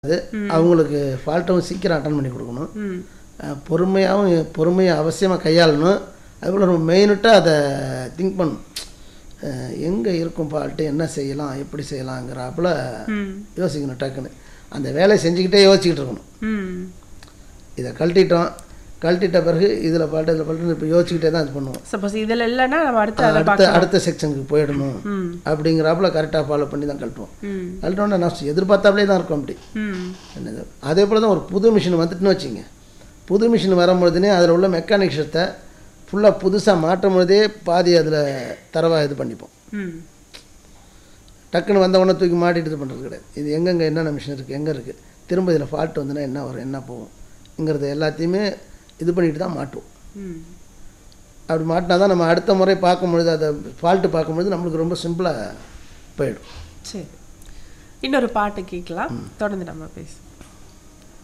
அது அவங்களுக்கு ஃபால்ட்டும் சீக்கிரம் அட்டன் பண்ணி கொடுக்கணும் ம் அஹ் பொறுமையாகவும் பொறுமையை அவசியமாக கையாளணும் அதுபோல் நம்ம மெயினுட்டாக அதை திங்க் பண்ணணும் எங்கே இருக்கும் ஃபால்ட்டு என்ன செய்யலாம் எப்படி செய்யலாங்கிறாப்புல ம் யோசிக்கணும் டக்குன்னு அந்த வேலையை செஞ்சுக்கிட்டே யோசிச்சுக்கிட்டு இருக்கணும் ம் இதை கழட்டிட்டோம் கழட்டிட்ட பிறகு இதில் பாட்டு இதில் பாட்டு இப்போ யோசிச்சுக்கிட்டே தான் இது பண்ணுவோம் சப்போஸ் இதில் இல்லைன்னா நம்ம அடுத்து அதை அடுத்த பார்க்கலாம் அடுத்த செக்ஷனுக்கு போயிடணும் ம் அப்படிங்கிறாப்புல கரெக்டாக ஃபாலோ பண்ணி தான் கழட்டுவோம் ம் கழட்டோன்னா நான் எதிர்பார்த்தாப்லே தான் இருக்கும் அப்படி ம் என்னது அதே போல் தான் ஒரு புது மிஷின் வந்துட்டுன்னு வச்சுங்க புது மிஷின் வரும்பொழுதுனே அதில் உள்ள மெக்கானிக்ஸத்தை ஃபுல்லாக புதுசாக மாற்றும் பொழுதே பாதி அதில் தரவாக இது பண்ணிப்போம் ம் டக்குன்னு வந்த உடனே தூக்கி மாட்டிட்டு இது பண்ணுறது கிடையாது இது எங்கெங்கே என்னென்ன மிஷின் இருக்குது எங்கே இருக்குது திரும்ப இதில் ஃபால்ட் வந்துன்னா என்ன வரும் என்ன போகும்ங்கிறது எல்லாத்தையுமே இது பண்ணிட்டு தான் மாட்டுவோம் ம் அப்படி மாட்டினா தான் நம்ம அடுத்த முறை பார்க்கும்பொழுது அதை ஃபால்ட்டு பார்க்கும்பொழுது நம்மளுக்கு ரொம்ப சிம்பிளாக போயிடும் சரி இன்னொரு பாட்டு கேட்கலாம் தொடர்ந்து நம்ம பேசுவோம்